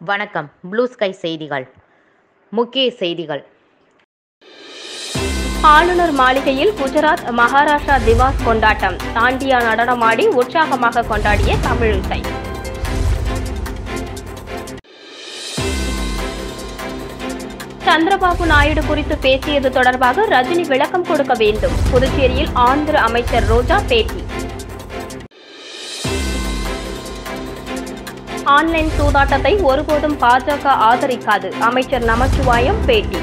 வணக்கம் blue sky செய்திகள் முக்கிய செய்திகள் ஆளுநர் மாளிகையில் குஜராத் மகாராஷ்டிரா திவாஸ் கொண்டாட்டம் தாண்டியா நடனமாடி உற்சாகமாக கொண்டாடிய தமிழிசை சந்திரபாபு நாயுடு குறித்து பேசியது தொடர்பாக ரஜினி விளக்கம் கொடுக்க வேண்டும் புதுச்சேரியில் ஆந்திர அமைச்சர் ரோஜா பேட்டி ஆன்லைன் சூதாட்டத்தை ஒருபோதும் பாஜக ஆதரிக்காது அமைச்சர் நமச்சிவாயம் பேட்டி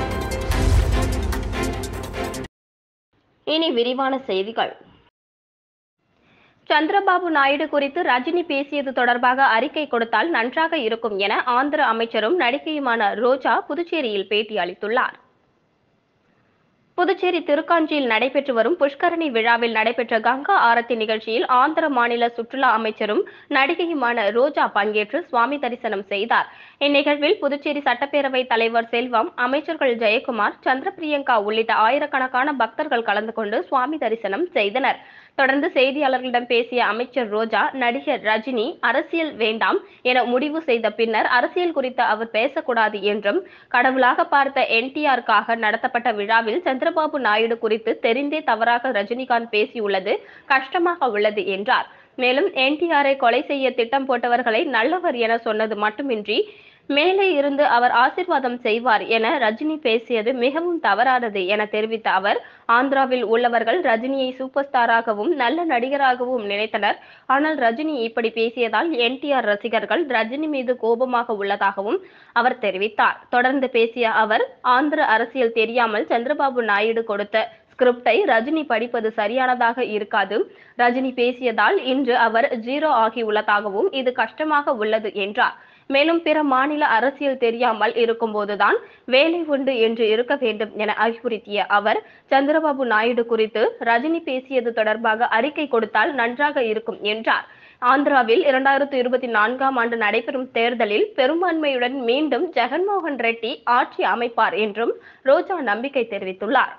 இனி விரிவான செய்திகள் சந்திரபாபு நாயுடு குறித்து ரஜினி பேசியது தொடர்பாக அறிக்கை கொடுத்தால் நன்றாக இருக்கும் என ஆந்திர அமைச்சரும் நடிகையுமான ரோஜா புதுச்சேரியில் பேட்டி அளித்துள்ளார் புதுச்சேரி திருக்காஞ்சியில் நடைபெற்று வரும் புஷ்கரணி விழாவில் நடைபெற்ற கங்கா ஆரத்தி நிகழ்ச்சியில் ஆந்திர மாநில சுற்றுலா அமைச்சரும் நடிகையுமான ரோஜா பங்கேற்று சுவாமி தரிசனம் செய்தார் இந்நிகழ்வில் புதுச்சேரி சட்டப்பேரவை தலைவர் செல்வம் அமைச்சர்கள் ஜெயக்குமார் சந்திரபிரியங்கா உள்ளிட்ட ஆயிரக்கணக்கான பக்தர்கள் கலந்து கொண்டு சுவாமி தரிசனம் செய்தனர் தொடர்ந்து செய்தியாளர்களிடம் பேசிய அமைச்சர் ரோஜா நடிகர் ரஜினி அரசியல் வேண்டாம் என முடிவு செய்த பின்னர் அரசியல் குறித்து அவர் பேசக்கூடாது என்றும் கடவுளாக பார்த்த என்டிஆருக்காக நடத்தப்பட்ட விழாவில் சந்திரபாபு நாயுடு குறித்து தெரிந்தே தவறாக ரஜினிகாந்த் பேசியுள்ளது கஷ்டமாக உள்ளது என்றார் மேலும் என்டிஆரை கொலை செய்ய திட்டம் போட்டவர்களை நல்லவர் என சொன்னது மட்டுமின்றி மேலே இருந்து அவர் ஆசிர்வாதம் செய்வார் என ரஜினி பேசியது மிகவும் தவறானது என தெரிவித்த அவர் ஆந்திராவில் உள்ளவர்கள் ரஜினியை சூப்பர் ஸ்டாராகவும் நல்ல நடிகராகவும் நினைத்தனர் ஆனால் ரஜினி இப்படி பேசியதால் என்டிஆர் ரசிகர்கள் ரஜினி மீது கோபமாக உள்ளதாகவும் அவர் தெரிவித்தார் தொடர்ந்து பேசிய அவர் ஆந்திர அரசியல் தெரியாமல் சந்திரபாபு நாயுடு கொடுத்த ஸ்கிரிப்டை ரஜினி படிப்பது சரியானதாக இருக்காது ரஜினி பேசியதால் இன்று அவர் ஜீரோ ஆகியுள்ளதாகவும் இது கஷ்டமாக உள்ளது என்றார் மேலும் பிற மாநில அரசியல் தெரியாமல் இருக்கும்போதுதான் வேலை உண்டு என்று இருக்க வேண்டும் என அறிவுறுத்திய அவர் சந்திரபாபு நாயுடு குறித்து ரஜினி பேசியது தொடர்பாக அறிக்கை கொடுத்தால் நன்றாக இருக்கும் என்றார் ஆந்திராவில் இரண்டாயிரத்து இருபத்தி நான்காம் ஆண்டு நடைபெறும் தேர்தலில் பெரும்பான்மையுடன் மீண்டும் ஜெகன்மோகன் ரெட்டி ஆட்சி அமைப்பார் என்றும் ரோஜா நம்பிக்கை தெரிவித்துள்ளார்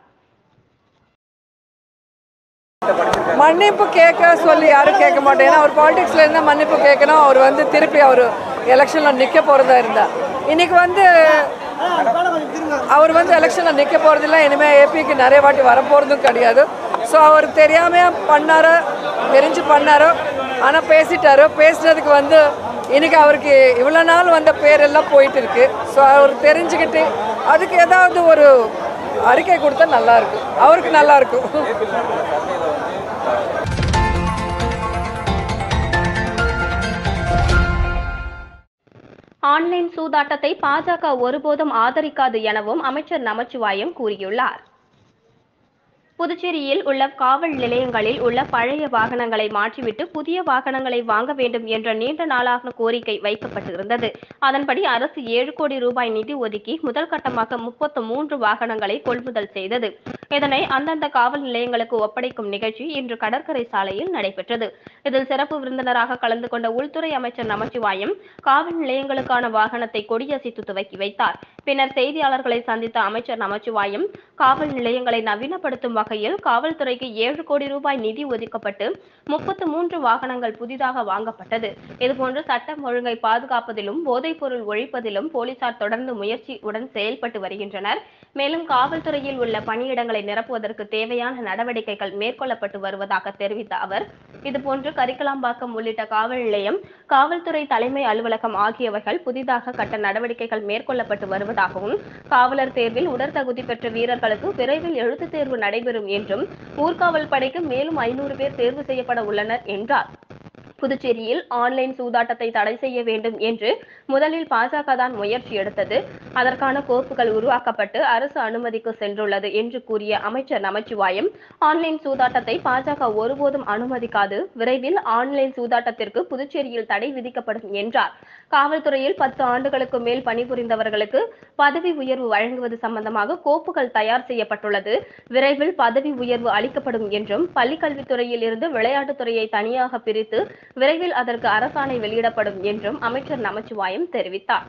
மன்னிப்பு கேட்க சொல்லி யாரும் கேட்க மாட்டோம் ஏன்னா அவர் பாலிடிக்ஸில் இருந்தால் மன்னிப்பு கேட்கணும் அவர் வந்து திருப்பி அவர் எலெக்ஷனில் நிற்க போகிறதா இருந்தா இன்னைக்கு வந்து அவர் வந்து எலெக்ஷனில் நிற்க போகிறதில்ல இனிமேல் ஏபிக்கு நிறைய வாட்டி வரப்போகிறதும் கிடையாது ஸோ அவர் தெரியாமல் பண்ணாரோ தெரிஞ்சு பண்ணாரோ ஆனால் பேசிட்டாரோ பேசுனதுக்கு வந்து இன்னைக்கு அவருக்கு இவ்வளோ நாள் வந்த பேரெல்லாம் போயிட்டு இருக்கு ஸோ அவர் தெரிஞ்சுக்கிட்டு அதுக்கு ஏதாவது ஒரு அறிக்கை கொடுத்தா நல்லா இருக்கும் அவருக்கு நல்லா இருக்கும் ஆன்லைன் சூதாட்டத்தை பாஜக ஒருபோதும் ஆதரிக்காது எனவும் அமைச்சர் நமச்சிவாயம் கூறியுள்ளார் புதுச்சேரியில் உள்ள காவல் நிலையங்களில் உள்ள பழைய வாகனங்களை மாற்றிவிட்டு புதிய வாகனங்களை வாங்க வேண்டும் என்ற நீண்ட நாளாக கோரிக்கை வைக்கப்பட்டிருந்தது அதன்படி அரசு ஏழு கோடி ரூபாய் நிதி ஒதுக்கி முதல் கட்டமாக முப்பத்து மூன்று வாகனங்களை கொள்முதல் செய்தது இதனை அந்தந்த காவல் நிலையங்களுக்கு ஒப்படைக்கும் நிகழ்ச்சி இன்று கடற்கரை சாலையில் நடைபெற்றது இதில் சிறப்பு விருந்தினராக கலந்து கொண்ட உள்துறை அமைச்சர் நமச்சிவாயம் காவல் நிலையங்களுக்கான வாகனத்தை கொடியசைத்து துவக்கி வைத்தார் பின்னர் செய்தியாளர்களை சந்தித்த அமைச்சர் நமச்சிவாயம் காவல் நிலையங்களை நவீனப்படுத்தும் வகையில் காவல்துறைக்கு ஏழு கோடி ரூபாய் நிதி ஒதுக்கப்பட்டு முப்பத்து மூன்று வாகனங்கள் புதிதாக வாங்கப்பட்டது இதுபோன்று சட்டம் ஒழுங்கை பாதுகாப்பதிலும் போதைப்பொருள் ஒழிப்பதிலும் போலீசார் தொடர்ந்து முயற்சியுடன் செயல்பட்டு வருகின்றனர் மேலும் காவல்துறையில் உள்ள பணியிடங்களை நிரப்புவதற்கு தேவையான நடவடிக்கைகள் மேற்கொள்ளப்பட்டு வருவதாக தெரிவித்த அவர் இதுபோன்று கரிக்கலாம்பாக்கம் உள்ளிட்ட காவல் நிலையம் காவல்துறை தலைமை அலுவலகம் ஆகியவைகள் புதிதாக கட்ட நடவடிக்கைகள் மேற்கொள்ளப்பட்டு வருவதாகவும் காவலர் தேர்வில் உடற்தகுதி பெற்ற வீரர்களுக்கு விரைவில் எழுத்துத் தேர்வு நடைபெறும் என்றும் ஊர்காவல் படைக்கு மேலும் ஐநூறு பேர் தேர்வு செய்யப்பட உள்ளனர் என்றார் புதுச்சேரியில் ஆன்லைன் சூதாட்டத்தை தடை செய்ய வேண்டும் என்று முதலில் பாஜக தான் முயற்சி எடுத்தது அதற்கான கோப்புகள் உருவாக்கப்பட்டு அரசு அனுமதிக்கு சென்றுள்ளது என்று கூறிய அமைச்சர் நமச்சிவாயம் ஆன்லைன் சூதாட்டத்தை பாஜக ஒருபோதும் அனுமதிக்காது விரைவில் ஆன்லைன் சூதாட்டத்திற்கு புதுச்சேரியில் தடை விதிக்கப்படும் என்றார் காவல்துறையில் பத்து ஆண்டுகளுக்கு மேல் பணிபுரிந்தவர்களுக்கு பதவி உயர்வு வழங்குவது சம்பந்தமாக கோப்புகள் தயார் செய்யப்பட்டுள்ளது விரைவில் பதவி உயர்வு அளிக்கப்படும் என்றும் பள்ளிக்கல்வித்துறையில் இருந்து விளையாட்டுத்துறையை தனியாக பிரித்து விரைவில் அதற்கு அரசாணை வெளியிடப்படும் என்றும் அமைச்சர் நமச்சிவாயம் தெரிவித்தார்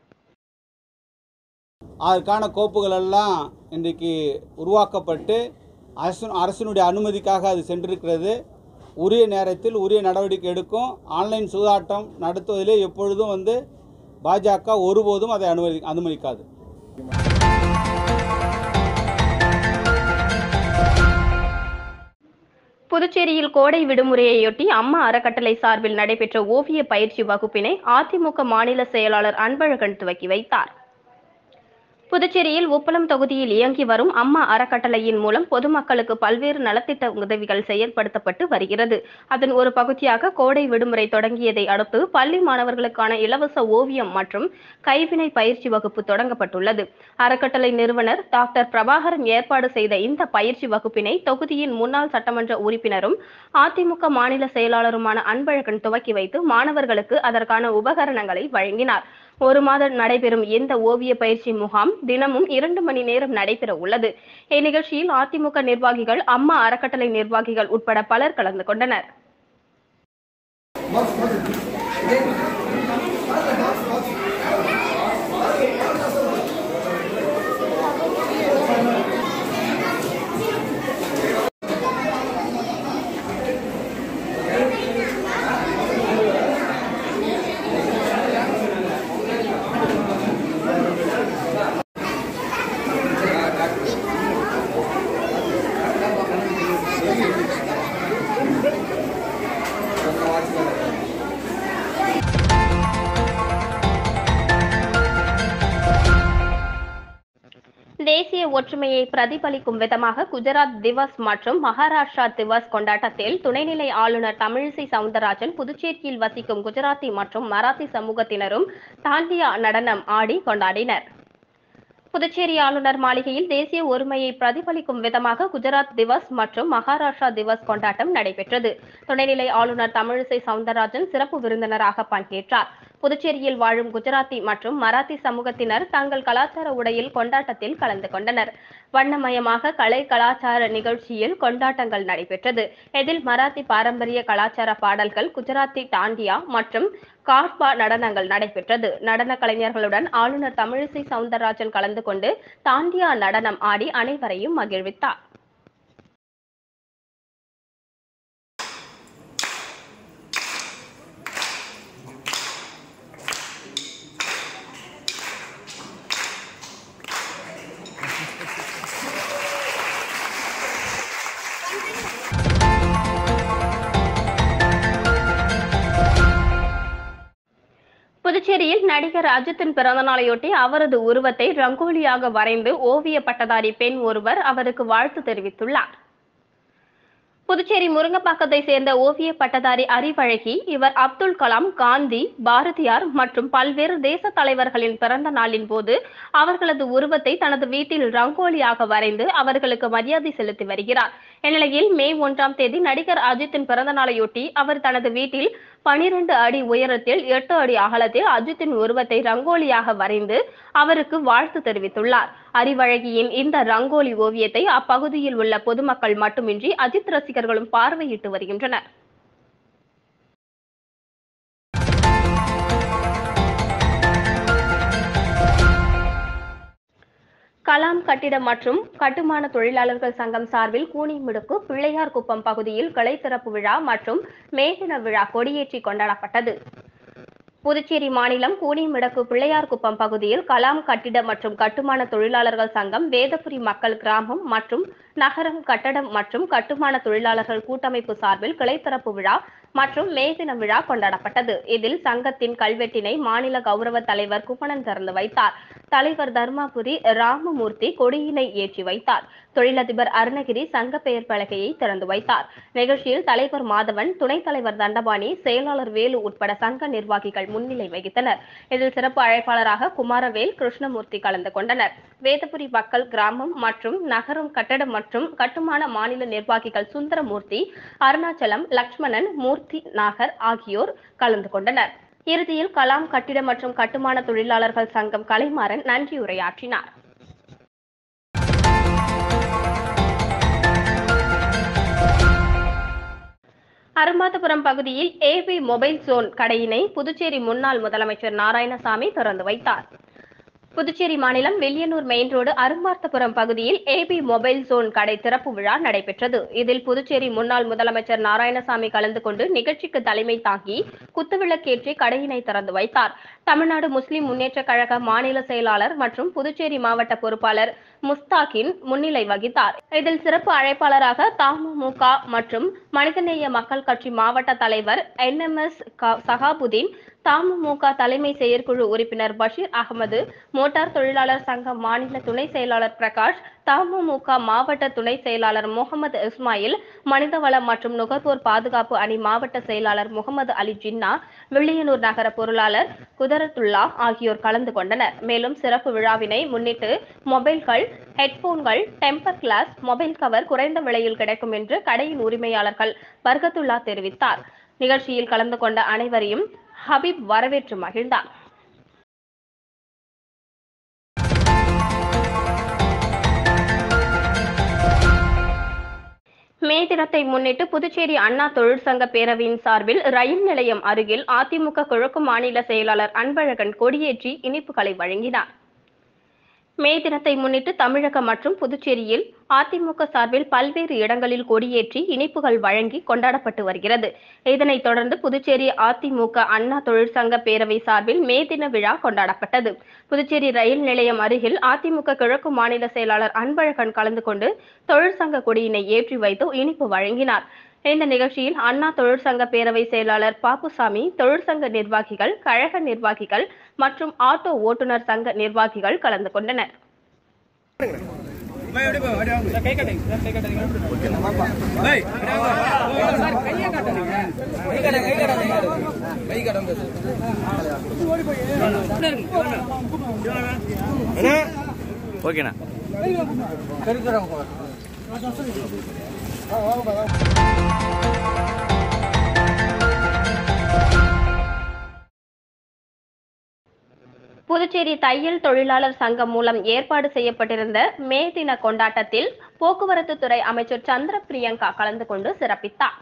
அதற்கான கோப்புகள் எல்லாம் இன்றைக்கு உருவாக்கப்பட்டு அரசு அரசினுடைய அனுமதிக்காக அது சென்றிருக்கிறது உரிய நேரத்தில் உரிய நடவடிக்கை எடுக்கும் ஆன்லைன் சூதாட்டம் நடத்துவதிலே எப்பொழுதும் வந்து பாஜக ஒருபோதும் அதை அனுமதி அனுமதிக்காது புதுச்சேரியில் கோடை விடுமுறையொட்டி அம்மா அறக்கட்டளை சார்பில் நடைபெற்ற ஓவிய பயிற்சி வகுப்பினை அதிமுக மாநில செயலாளர் அன்பழகன் துவக்கி வைத்தார் புதுச்சேரியில் உப்பளம் தொகுதியில் இயங்கி வரும் அம்மா அறக்கட்டளையின் மூலம் பொதுமக்களுக்கு பல்வேறு நலத்திட்ட உதவிகள் செயல்படுத்தப்பட்டு வருகிறது அதன் ஒரு பகுதியாக கோடை விடுமுறை தொடங்கியதை அடுத்து பள்ளி மாணவர்களுக்கான இலவச ஓவியம் மற்றும் கைவினை பயிற்சி வகுப்பு தொடங்கப்பட்டுள்ளது அறக்கட்டளை நிறுவனர் டாக்டர் பிரபாகரன் ஏற்பாடு செய்த இந்த பயிற்சி வகுப்பினை தொகுதியின் முன்னாள் சட்டமன்ற உறுப்பினரும் அதிமுக மாநில செயலாளருமான அன்பழகன் துவக்கி வைத்து மாணவர்களுக்கு அதற்கான உபகரணங்களை வழங்கினார் ஒரு மாதம் நடைபெறும் இந்த ஓவிய பயிற்சி முகாம் தினமும் இரண்டு மணி நேரம் நடைபெற உள்ளது இந்நிகழ்ச்சியில் அதிமுக நிர்வாகிகள் அம்மா அறக்கட்டளை நிர்வாகிகள் உட்பட பலர் கலந்து கொண்டனர் தேசிய ஒற்றுமையை பிரதிபலிக்கும் விதமாக குஜராத் திவஸ் மற்றும் மகாராஷ்டிரா திவஸ் கொண்டாட்டத்தில் துணைநிலை ஆளுநர் தமிழிசை சவுந்தரராஜன் புதுச்சேரியில் வசிக்கும் குஜராத்தி மற்றும் மராத்தி சமூகத்தினரும் தாண்டியா நடனம் ஆடி கொண்டாடினர் புதுச்சேரி ஆளுநர் மாளிகையில் தேசிய ஒருமையை பிரதிபலிக்கும் விதமாக குஜராத் திவஸ் மற்றும் மகாராஷ்டிரா திவஸ் கொண்டாட்டம் நடைபெற்றது துணைநிலை ஆளுநர் தமிழிசை சவுந்தரராஜன் சிறப்பு விருந்தினராக பங்கேற்றார் புதுச்சேரியில் வாழும் குஜராத்தி மற்றும் மராத்தி சமூகத்தினர் தங்கள் கலாச்சார உடையில் கொண்டாட்டத்தில் கலந்து கொண்டனர் வண்ணமயமாக கலை கலாச்சார நிகழ்ச்சியில் கொண்டாட்டங்கள் நடைபெற்றது இதில் மராத்தி பாரம்பரிய கலாச்சார பாடல்கள் குஜராத்தி டாண்டியா மற்றும் கார்பா நடனங்கள் நடைபெற்றது நடன கலைஞர்களுடன் ஆளுநர் தமிழிசை சவுந்தரராஜன் கலந்து கொண்டு தாண்டியா நடனம் ஆடி அனைவரையும் மகிழ்வித்தார் புதுச்சேரியில் நடிகர் அஜித்தின் பிறந்தநாளையொட்டி அவரது உருவத்தை ரங்கோலியாக வரைந்து ஓவிய பட்டதாரி பெண் ஒருவர் அவருக்கு வாழ்த்து தெரிவித்துள்ளார் புதுச்சேரி முருங்கப்பாக்கத்தை சேர்ந்த ஓவிய பட்டதாரி அறிவழகி இவர் அப்துல் கலாம் காந்தி பாரதியார் மற்றும் பல்வேறு தேச தலைவர்களின் பிறந்த நாளின் போது அவர்களது உருவத்தை தனது வீட்டில் ரங்கோலியாக வரைந்து அவர்களுக்கு மரியாதை செலுத்தி வருகிறார் இந்நிலையில் மே ஒன்றாம் தேதி நடிகர் அஜித்தின் பிறந்த நாளையொட்டி அவர் தனது வீட்டில் பனிரெண்டு அடி உயரத்தில் எட்டு அடி அகலத்தில் அஜித்தின் உருவத்தை ரங்கோலியாக வரைந்து அவருக்கு வாழ்த்து தெரிவித்துள்ளார் அறிவழகியின் இந்த ரங்கோலி ஓவியத்தை அப்பகுதியில் உள்ள பொதுமக்கள் மட்டுமின்றி அஜித் ரசிகர்களும் பார்வையிட்டு வருகின்றனர் கலாம் கட்டிட மற்றும் கட்டுமான தொழிலாளர்கள் சங்கம் சார்பில் கூனிமிடுக்கு பிள்ளையார் குப்பம் பகுதியில் கிளை திறப்பு விழா மற்றும் மேதின விழா கொடியேற்றி கொண்டாடப்பட்டது புதுச்சேரி மாநிலம் கூனிமிடக்கு பிள்ளையார்குப்பம் பகுதியில் கலாம் கட்டிட மற்றும் கட்டுமான தொழிலாளர்கள் சங்கம் வேதபுரி மக்கள் கிராமம் மற்றும் நகரம் கட்டடம் மற்றும் கட்டுமான தொழிலாளர்கள் கூட்டமைப்பு சார்பில் கிளை திறப்பு விழா மற்றும் மேதின விழா கொண்டாடப்பட்டது இதில் சங்கத்தின் கல்வெட்டினை மாநில கௌரவ தலைவர் குப்பணன் திறந்து வைத்தார் தலைவர் தர்மாபுரி ராமமூர்த்தி கொடியினை ஏற்றி வைத்தார் தொழிலதிபர் அருணகிரி சங்க பெயர் பலகையை திறந்து வைத்தார் நிகழ்ச்சியில் தலைவர் மாதவன் துணைத் தலைவர் தண்டபாணி செயலாளர் வேலு உட்பட சங்க நிர்வாகிகள் முன்னிலை வகித்தனர் இதில் சிறப்பு அழைப்பாளராக குமாரவேல் கிருஷ்ணமூர்த்தி கலந்து கொண்டனர் வேதபுரி மக்கள் கிராமம் மற்றும் நகரம் கட்டடம் மற்றும் கட்டுமான மாநில நிர்வாகிகள் சுந்தரமூர்த்தி அருணாச்சலம் லக்ஷ்மணன் மூர்த்தி நாகர் ஆகியோர் கலந்து கொண்டனர் இறுதியில் கலாம் கட்டிட மற்றும் கட்டுமான தொழிலாளர்கள் சங்கம் கலைமாறன் நன்றியுரையாற்றினார் அரும்பாத்தபுரம் பகுதியில் ஏபி மொபைல் ஜோன் கடையினை புதுச்சேரி முன்னாள் முதலமைச்சர் நாராயணசாமி திறந்து வைத்தார் புதுச்சேரி மாநிலம் வில்லியனூர் மெயின் ரோடு அரும்பார்த்தபுரம் பகுதியில் ஏபி மொபைல் ஜோன் கடை திறப்பு விழா நடைபெற்றது இதில் புதுச்சேரி முன்னாள் முதலமைச்சர் நாராயணசாமி கலந்து கொண்டு நிகழ்ச்சிக்கு தலைமை தாங்கி குத்துவிளக்கேற்றி கடையினை திறந்து வைத்தார் தமிழ்நாடு முஸ்லிம் முன்னேற்றக் கழக மாநில செயலாளர் மற்றும் புதுச்சேரி மாவட்ட பொறுப்பாளர் முஸ்தாகின் முன்னிலை வகித்தார் இதில் சிறப்பு அழைப்பாளராக தமுமுக மற்றும் மனிதநேய மக்கள் கட்சி மாவட்ட தலைவர் என்எம்எஸ் சகாபுதீன் தமுமுக தலைமை செயற்குழு உறுப்பினர் பஷீர் அகமது மோட்டார் தொழிலாளர் சங்க மாநில துணை செயலாளர் பிரகாஷ் தமுமுக மாவட்ட துணை செயலாளர் முகமது இஸ்மாயில் மனிதவள மற்றும் நுகர்வோர் பாதுகாப்பு அணி மாவட்ட செயலாளர் முகமது அலி ஜின்னா வில்லியனூர் நகர பொருளாளர் குதரத்துல்லா ஆகியோர் கலந்து கொண்டனர் மேலும் சிறப்பு விழாவினை முன்னிட்டு மொபைல்கள் ஹெட்போன்கள் டெம்பர் கிளாஸ் மொபைல் கவர் குறைந்த விலையில் கிடைக்கும் என்று கடையின் உரிமையாளர்கள் பர்கத்துல்லா தெரிவித்தார் நிகழ்ச்சியில் கலந்து கொண்ட அனைவரையும் ஹபீப் வரவேற்று மகிழ்ந்தார் மே தினத்தை முன்னிட்டு புதுச்சேரி அண்ணா தொழிற்சங்க பேரவையின் சார்பில் ரயில் நிலையம் அருகில் அதிமுக கிழக்கு மாநில செயலாளர் அன்பழகன் கொடியேற்றி இனிப்புகளை வழங்கினார் மே தினத்தை முன்னிட்டு தமிழகம் மற்றும் புதுச்சேரியில் அதிமுக சார்பில் பல்வேறு இடங்களில் கொடியேற்றி இனிப்புகள் வழங்கி கொண்டாடப்பட்டு வருகிறது இதனைத் தொடர்ந்து புதுச்சேரி அதிமுக அண்ணா தொழிற்சங்க பேரவை சார்பில் மே தின விழா கொண்டாடப்பட்டது புதுச்சேரி ரயில் நிலையம் அருகில் அதிமுக கிழக்கு மாநில செயலாளர் அன்பழகன் கலந்து கொண்டு தொழிற்சங்க கொடியினை ஏற்றி வைத்து இனிப்பு வழங்கினார் இந்த நிகழ்ச்சியில் அண்ணா தொழிற்சங்க பேரவை செயலாளர் பாப்புசாமி தொழிற்சங்க நிர்வாகிகள் கழக நிர்வாகிகள் மற்றும் ஆட்டோ ஓட்டுநர் சங்க நிர்வாகிகள் கலந்து கொண்டனர் ஓகேண்ணா புதுச்சேரி தையல் தொழிலாளர் சங்கம் மூலம் ஏற்பாடு செய்யப்பட்டிருந்த மே தின கொண்டாட்டத்தில் போக்குவரத்து துறை அமைச்சர் சந்திர பிரியங்கா கலந்து கொண்டு சிறப்பித்தார்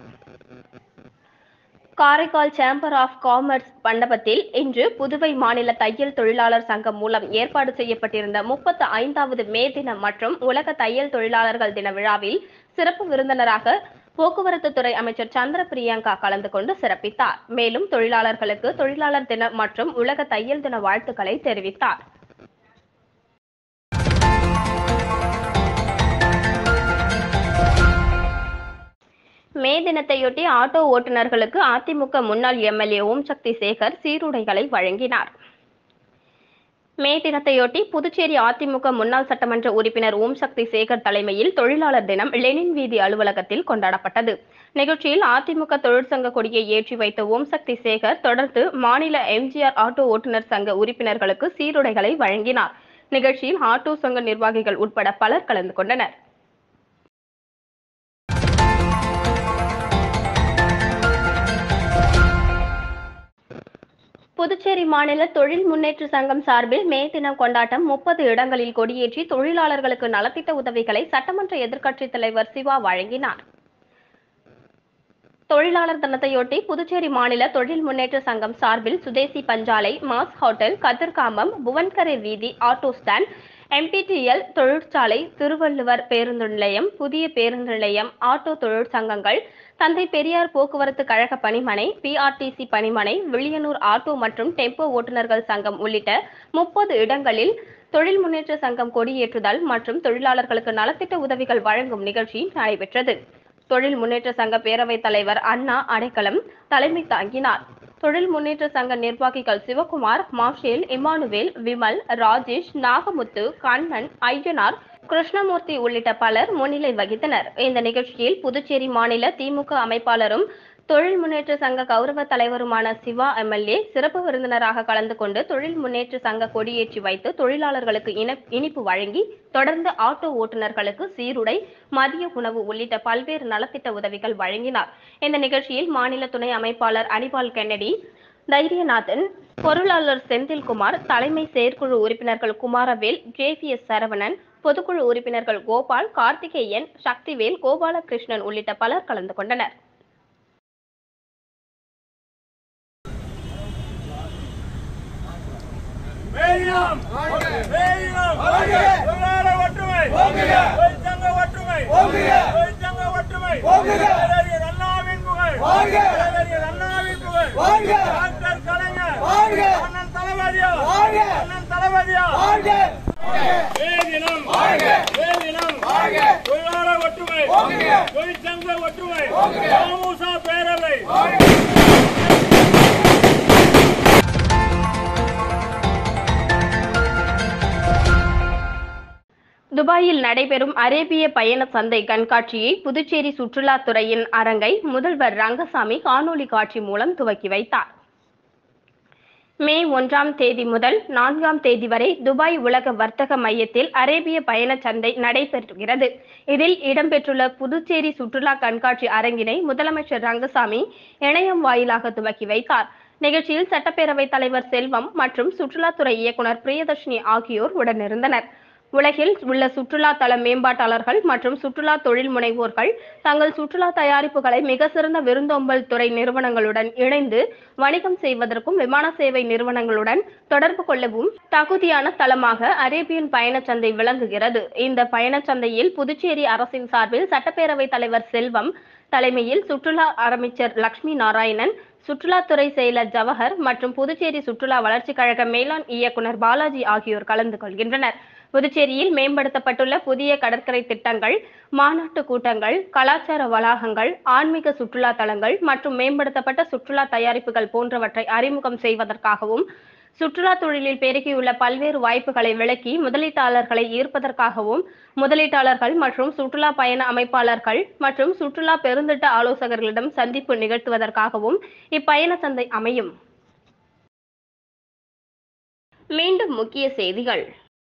காரைக்கால் சேம்பர் ஆஃப் காமர்ஸ் மண்டபத்தில் இன்று புதுவை மாநில தையல் தொழிலாளர் சங்கம் மூலம் ஏற்பாடு செய்யப்பட்டிருந்த முப்பத்து ஐந்தாவது மே தினம் மற்றும் உலக தையல் தொழிலாளர்கள் தின விழாவில் சிறப்பு விருந்தினராக போக்குவரத்து துறை அமைச்சர் சந்திர பிரியங்கா கலந்து கொண்டு சிறப்பித்தார் மேலும் தொழிலாளர்களுக்கு தொழிலாளர் தின மற்றும் உலக தையல் தின வாழ்த்துக்களை தெரிவித்தார் மே தினத்தையொட்டி ஆட்டோ ஓட்டுநர்களுக்கு அதிமுக முன்னாள் எம்எல்ஏ ஓம் சக்தி சேகர் சீருடைகளை வழங்கினார் மே தினத்தையொட்டி புதுச்சேரி அதிமுக முன்னாள் சட்டமன்ற உறுப்பினர் ஓம் சக்தி சேகர் தலைமையில் தொழிலாளர் தினம் லெனின் வீதி அலுவலகத்தில் கொண்டாடப்பட்டது நிகழ்ச்சியில் அதிமுக தொழிற்சங்க கொடியை ஏற்றி வைத்த ஓம் சக்தி சேகர் தொடர்ந்து மாநில எம்ஜிஆர் ஆட்டோ ஓட்டுநர் சங்க உறுப்பினர்களுக்கு சீருடைகளை வழங்கினார் நிகழ்ச்சியில் ஆட்டோ சங்க நிர்வாகிகள் உட்பட பலர் கலந்து கொண்டனர் புதுச்சேரி மாநில தொழில் முன்னேற்ற சங்கம் சார்பில் மே தினம் கொண்டாட்டம் முப்பது இடங்களில் கொடியேற்றி தொழிலாளர்களுக்கு நலத்திட்ட உதவிகளை சட்டமன்ற எதிர்க்கட்சித் தலைவர் சிவா வழங்கினார் தொழிலாளர் தினத்தையொட்டி புதுச்சேரி மாநில தொழில் முன்னேற்ற சங்கம் சார்பில் சுதேசி பஞ்சாலை மாஸ் ஹோட்டல் கதிர்காமம் புவன்கரை வீதி ஆட்டோ ஸ்டாண்ட் எம்பிடிஎல் தொழிற்சாலை திருவள்ளுவர் பேருந்து நிலையம் புதிய பேருந்து நிலையம் ஆட்டோ தொழிற்சங்கங்கள் தந்தை பெரியார் போக்குவரத்து கழக பணிமனை பிஆர்டிசி பணிமனை வில்லியனூர் ஆட்டோ மற்றும் டெம்போ ஓட்டுநர்கள் சங்கம் உள்ளிட்ட முப்பது இடங்களில் தொழில் முன்னேற்ற சங்கம் கொடியேற்றுதல் மற்றும் தொழிலாளர்களுக்கு நலத்திட்ட உதவிகள் வழங்கும் நிகழ்ச்சி நடைபெற்றது தொழில் முன்னேற்ற சங்க பேரவைத் தலைவர் அண்ணா அடைக்கலம் தலைமை தாங்கினார் தொழில் முன்னேற்ற சங்க நிர்வாகிகள் சிவகுமார் மாஷேல் இமானுவேல் விமல் ராஜேஷ் நாகமுத்து கண்ணன் ஐயனார் கிருஷ்ணமூர்த்தி உள்ளிட்ட பலர் முன்னிலை வகித்தனர் இந்த நிகழ்ச்சியில் புதுச்சேரி மாநில திமுக அமைப்பாளரும் தொழில் முன்னேற்ற சங்க கௌரவ தலைவருமான சிவா எம்எல்ஏ சிறப்பு விருந்தினராக கலந்து கொண்டு தொழில் முன்னேற்ற சங்க கொடியேற்றி வைத்து தொழிலாளர்களுக்கு இன- இனிப்பு வழங்கி தொடர்ந்து ஆட்டோ ஓட்டுநர்களுக்கு சீருடை மதிய உணவு உள்ளிட்ட பல்வேறு நலத்திட்ட உதவிகள் வழங்கினார் இந்த நிகழ்ச்சியில் மாநில துணை அமைப்பாளர் அனிபால் கென்னடி தைரியநாதன் பொருளாளர் செந்தில்குமார் தலைமை செயற்குழு உறுப்பினர்கள் குமாரவேல் ஜேபிஎஸ் சரவணன் பொதுக்குழு உறுப்பினர்கள் கோபால் கார்த்திகேயன் சக்திவேல் கோபாலகிருஷ்ணன் உள்ளிட்ட பலர் கலந்து கொண்டனர் வேலியம் வேலியம் தொழிலாள ஒற்றுமை தொழிற்சங்க ஒற்றுமை தொழிற்சங்க ஒற்றுமை பேரறிஞர் அண்ணாவின் புகழ் பேரறிஞர் அண்ணாவின் புகழ் டாக்டர் கலைஞர் அண்ணன் தளபதியா அண்ணன் தளபதியா வேதினம் வேதினம் தொழிலாள ஒற்றுமை தொழிற்சங்க ஒற்றுமை மாமூசா பேரவை துபாயில் நடைபெறும் அரேபிய பயண சந்தை கண்காட்சியை புதுச்சேரி சுற்றுலாத்துறையின் அரங்கை முதல்வர் ரங்கசாமி காணொலி காட்சி மூலம் துவக்கி வைத்தார் மே ஒன்றாம் தேதி முதல் நான்காம் தேதி வரை துபாய் உலக வர்த்தக மையத்தில் அரேபிய பயண சந்தை நடைபெறுகிறது இதில் இடம்பெற்றுள்ள புதுச்சேரி சுற்றுலா கண்காட்சி அரங்கினை முதலமைச்சர் ரங்கசாமி இணையம் வாயிலாக துவக்கி வைத்தார் நிகழ்ச்சியில் சட்டப்பேரவைத் தலைவர் செல்வம் மற்றும் சுற்றுலாத்துறை இயக்குனர் பிரியதர்ஷினி ஆகியோர் உடனிருந்தனர் உலகில் உள்ள சுற்றுலா தள மேம்பாட்டாளர்கள் மற்றும் சுற்றுலா தொழில் முனைவோர்கள் தங்கள் சுற்றுலா தயாரிப்புகளை மிக சிறந்த விருந்தோம்பல் துறை நிறுவனங்களுடன் இணைந்து வணிகம் செய்வதற்கும் விமான சேவை நிறுவனங்களுடன் தொடர்பு கொள்ளவும் தகுதியான தளமாக அரேபியன் பயணச்சந்தை விளங்குகிறது இந்த பயணச்சந்தையில் புதுச்சேரி அரசின் சார்பில் சட்டப்பேரவைத் தலைவர் செல்வம் தலைமையில் சுற்றுலா அமைச்சர் லட்சுமி நாராயணன் சுற்றுலாத்துறை செயலர் ஜவஹர் மற்றும் புதுச்சேரி சுற்றுலா வளர்ச்சிக் கழக மேலாண் இயக்குனர் பாலாஜி ஆகியோர் கலந்து கொள்கின்றனர் புதுச்சேரியில் மேம்படுத்தப்பட்டுள்ள புதிய கடற்கரை திட்டங்கள் மாநாட்டு கூட்டங்கள் கலாச்சார வளாகங்கள் ஆன்மீக சுற்றுலா தலங்கள் மற்றும் மேம்படுத்தப்பட்ட சுற்றுலா தயாரிப்புகள் போன்றவற்றை அறிமுகம் செய்வதற்காகவும் சுற்றுலா தொழிலில் பெருகியுள்ள பல்வேறு வாய்ப்புகளை விளக்கி முதலீட்டாளர்களை ஈர்ப்பதற்காகவும் முதலீட்டாளர்கள் மற்றும் சுற்றுலா பயண அமைப்பாளர்கள் மற்றும் சுற்றுலா பெருந்திட்ட ஆலோசகர்களிடம் சந்திப்பு நிகழ்த்துவதற்காகவும் இப்பயண சந்தை அமையும் மீண்டும் முக்கிய செய்திகள்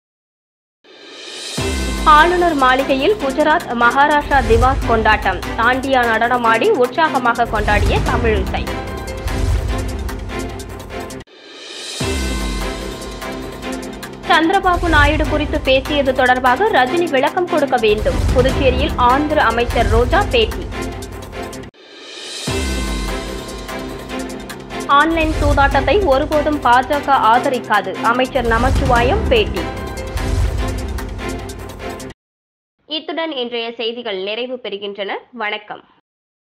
ஆளுநர் மாளிகையில் குஜராத் மகாராஷ்டிரா திவாஸ் கொண்டாட்டம் தாண்டியா நடனமாடி உற்சாகமாக கொண்டாடிய தமிழிசை சந்திரபாபு நாயுடு குறித்து பேசியது தொடர்பாக ரஜினி விளக்கம் கொடுக்க வேண்டும் புதுச்சேரியில் ஆந்திர அமைச்சர் ரோஜா பேட்டி ஆன்லைன் சூதாட்டத்தை ஒருபோதும் பாஜக ஆதரிக்காது அமைச்சர் நமச்சிவாயம் பேட்டி இத்துடன் இன்றைய செய்திகள் நிறைவு பெறுகின்றன வணக்கம்